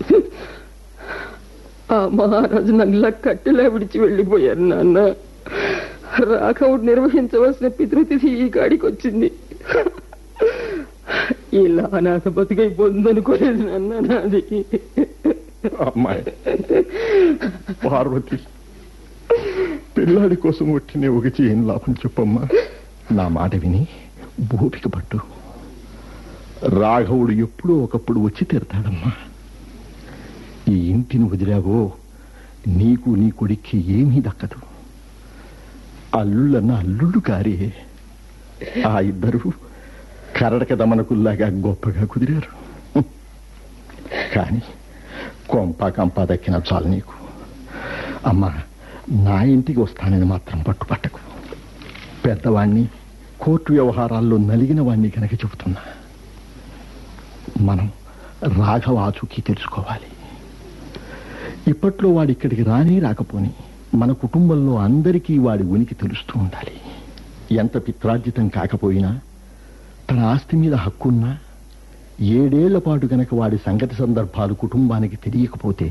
ఆ మహారాజు నన్నులా కట్టెలా విడిచి వెళ్ళిపోయారు నాన్న రాఘవుడు నిర్వహించవలసిన పితృతిథి ఈ గాడికి వచ్చింది ఇలా అనాథ బతికైపోతుందనుకోలేదు నాన్న నాది అమ్మాయి పార్వతి పిల్లాడి కోసం వచ్చిన ఒకచి ఏం లాభం చెప్పమ్మా నా మాట విని భూపిక పట్టు రాఘవుడు ఎప్పుడో ఒకప్పుడు వచ్చి తీరతాడమ్మా ఈ ఇంటిని వదిలావో నీకు నీ కొడుక్కి ఏమీ దక్కదు అల్లుళ్ళన్న అల్లుళ్ళు కారే ఆ ఇద్దరు కరడక దమనకుల్లాగా గొప్పగా కుదిరారు కానీ కొంప కంప దక్కిన చాలు నీకు అమ్మా నా ఇంటికి వస్తానని మాత్రం పట్టుపట్టకు పెద్దవాణ్ణి కోర్టు వ్యవహారాల్లో నలిగిన వాణ్ణి కనుక చెబుతున్నా మనం రాఘవ ఆచూకీ తెలుసుకోవాలి ఇప్పట్లో వాడి ఇక్కడికి రాని రాకపోని మన కుటుంబంలో అందరికీ వాడి ఉనికి తెలుస్తూ ఉండాలి ఎంత పిత్రార్జితం కాకపోయినా తన ఆస్తి మీద హక్కున్నా ఏడేళ్ల పాటు గనక వాడి సంగతి సందర్భాలు కుటుంబానికి తెలియకపోతే